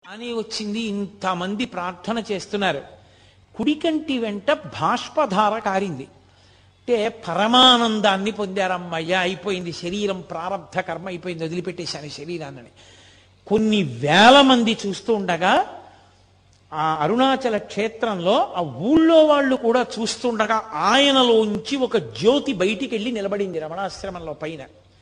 అని వచ్చింది ఇంతమంది ప్రార్థన చేస్తున్నారు కుడికంటి వెంట బాష్పధార కారింది అంటే పరమానందాన్ని పొందారమ్మయ్య అయిపోయింది శరీరం ప్రారంధ కర్మ అయిపోయింది వదిలిపెట్టేశాను శరీరాన్ని కొన్ని వేల మంది చూస్తూ ఉండగా ఆ అరుణాచల క్షేత్రంలో ఆ ఊళ్ళో వాళ్ళు కూడా చూస్తుండగా ఆయనలోంచి ఒక జ్యోతి బయటికి వెళ్ళి నిలబడింది రమణాశ్రమంలో పైన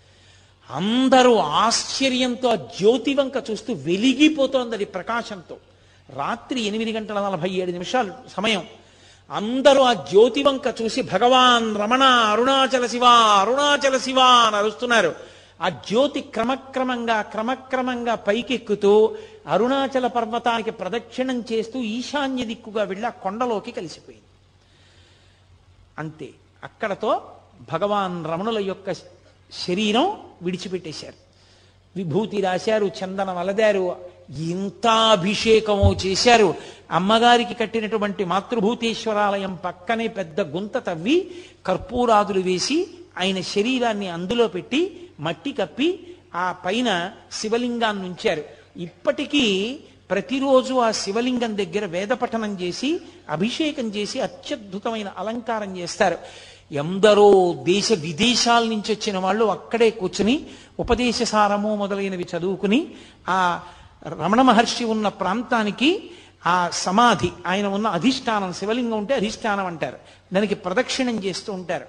అందరూ ఆశ్చర్యంతో ఆ జ్యోతి వంక చూస్తూ వెలిగిపోతోంది అది ప్రకాశంతో రాత్రి ఎనిమిది గంటల నలభై ఏడు నిమిషాలు సమయం అందరూ ఆ జ్యోతి వంక చూసి భగవాన్ రమణ అరుణాచల శివ అరుణాచల శివ అని అరుస్తున్నారు ఆ జ్యోతి క్రమక్రమంగా క్రమక్రమంగా పైకెక్కుతూ అరుణాచల పర్వతానికి ప్రదక్షిణం చేస్తూ ఈశాన్య దిక్కుగా వెళ్ళి ఆ కొండలోకి కలిసిపోయింది అంతే అక్కడతో భగవాన్ రమణుల యొక్క శరీరం విడిచిపెట్టేశారు విభూతి రాశారు చందనం అలదారు ఇంత అభిషేకము చేశారు అమ్మగారికి కట్టినటువంటి మాతృభూతేశ్వరాలయం పక్కనే పెద్ద గుంత తవ్వి కర్పూరాదులు వేసి ఆయన శరీరాన్ని అందులో పెట్టి మట్టి కప్పి ఆ పైన శివలింగాన్ని ఉంచారు ఇప్పటికీ ప్రతిరోజు ఆ శివలింగం దగ్గర వేదపఠనం చేసి అభిషేకం చేసి అత్యద్భుతమైన అలంకారం చేస్తారు ఎందరో దేశ విదేశాల నుంచి వచ్చిన వాళ్ళు అక్కడే కూర్చుని ఉపదేశ సారము మొదలైనవి చదువుకుని ఆ రమణ మహర్షి ఉన్న ప్రాంతానికి ఆ సమాధి ఆయన ఉన్న అధిష్టానం శివలింగం ఉంటే అధిష్టానం అంటారు దానికి ప్రదక్షిణం చేస్తూ ఉంటారు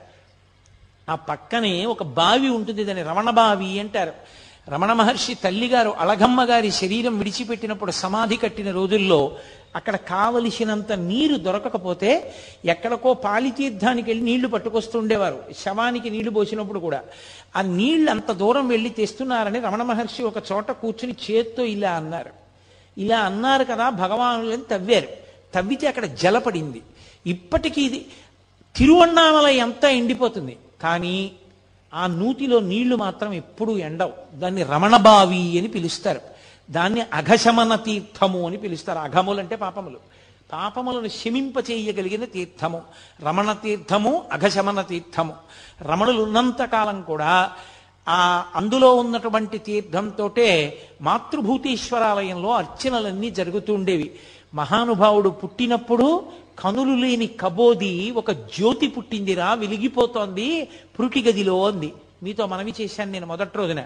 ఆ పక్కనే ఒక బావి ఉంటుంది దాన్ని రమణ బావి అంటారు రమణ మహర్షి తల్లిగారు అళగమ్మ గారి శరీరం విడిచిపెట్టినప్పుడు సమాధి కట్టిన రోజుల్లో అక్కడ కావలసినంత నీరు దొరకకపోతే ఎక్కడికో పాలితీర్థానికి వెళ్ళి నీళ్లు పట్టుకొస్తూ ఉండేవారు శవానికి నీళ్లు పోసినప్పుడు కూడా ఆ నీళ్లు అంత దూరం వెళ్ళి తెస్తున్నారని రమణ మహర్షి ఒక చోట కూర్చుని చేత్తో ఇలా అన్నారు ఇలా అన్నారు కదా భగవానులని తవ్వారు తవ్వితే అక్కడ జలపడింది ఇప్పటికీ ఇది తిరువണ്ണామలై అంతా ఎండిపోతుంది కానీ ఆ నూతిలో నీళ్లు మాత్రం ఎప్పుడూ ఎండవు దాన్ని రమణబావి అని పిలుస్తారు దాన్ని అఘశమన తీర్థము అని పిలుస్తారు అఘములు అంటే పాపములు పాపములను శమింప చేయగలిగిన తీర్థము రమణ తీర్థము అఘశమన తీర్థము రమణులు ఉన్నంతకాలం కూడా ఆ అందులో ఉన్నటువంటి తీర్థంతోటే మాతృభూతేశ్వరాలయంలో అర్చనలన్నీ జరుగుతూ ఉండేవి మహానుభావుడు పుట్టినప్పుడు కనులు లేని కబోది ఒక జ్యోతి పుట్టిందిరా వెలిగిపోతోంది పురుటి గదిలో అంది మీతో మనవి చేశాను నేను మొదటి రోజున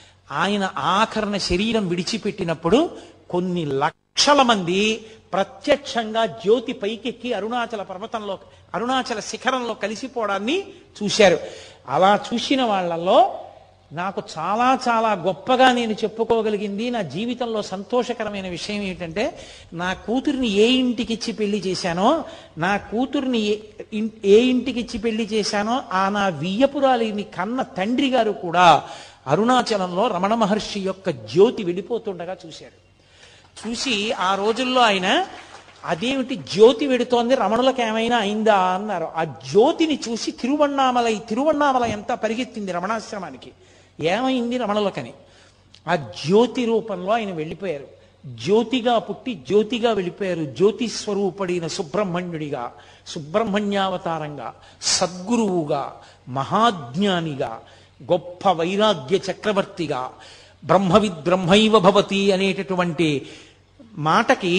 ఆయన ఆఖరణ శరీరం విడిచిపెట్టినప్పుడు కొన్ని లక్షల మంది ప్రత్యక్షంగా జ్యోతి పైకెక్కి అరుణాచల పర్వతంలో అరుణాచల శిఖరంలో కలిసిపోవడాన్ని చూశారు అలా చూసిన వాళ్ళల్లో నాకు చాలా చాలా గొప్పగా నేను చెప్పుకోగలిగింది నా జీవితంలో సంతోషకరమైన విషయం ఏంటంటే నా కూతుర్ని ఏ ఇంటికి ఇచ్చి పెళ్లి చేశానో నా కూతుర్ని ఏ ఇన్- ఏ ఇంటికి ఇచ్చి పెళ్లి చేశానో ఆ నా వియ్యపురాలిని కన్న తండ్రి గారు కూడా అరుణాచలంలో రమణ మహర్షి యొక్క జ్యోతి వెళ్ళిపోతుండగా చూశారు చూసి ఆ రోజుల్లో ఆయన అదేమిటి జ్యోతి వెడుతోంది రమణులకు ఏమైనా అయిందా అన్నారు ఆ జ్యోతిని చూసి తిరువണ്ണామలై తిరువണ്ണామలై అంతా పరిగెత్తింది రమణాశ్రమానికి ఏమైంది రమణులకని ఆ జ్యోతి రూపంలో ఆయన వెళ్ళిపోయారు జ్యోతిగా పుట్టి జ్యోతిగా వెళ్ళిపోయారు జ్యోతి స్వరూపడిన సుబ్రహ్మణ్యుడిగా సుబ్రహ్మణ్యావతారంగా సద్గురువుగా మహాజ్ఞానిగా గొప్ప వైరాగ్య చక్రవర్తిగా బ్రహ్మవిద్ బ్రహ్మైవ భవతి అనేటటువంటి మాటకి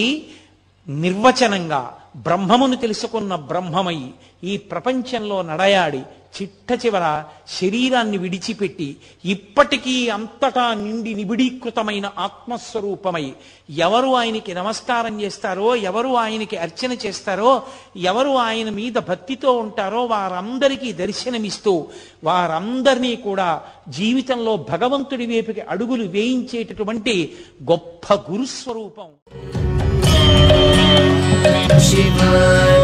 నిర్వచనంగా బ్రహ్మమును తెలుసుకున్న బ్రహ్మమై ఈ ప్రపంచంలో నడయాడి చిట్ట చివర శరీరాన్ని విడిచిపెట్టి ఇప్పటికీ అంతటా నిండి నిబిడీకృతమైన ఆత్మస్వరూపమై ఎవరు ఆయనకి నమస్కారం చేస్తారో ఎవరు ఆయనకి అర్చన చేస్తారో ఎవరు ఆయన మీద భక్తితో ఉంటారో వారందరికీ దర్శనమిస్తూ వారందరినీ కూడా జీవితంలో భగవంతుడి వైపుకి అడుగులు వేయించేటటువంటి గొప్ప గురుస్వరూపం Shiva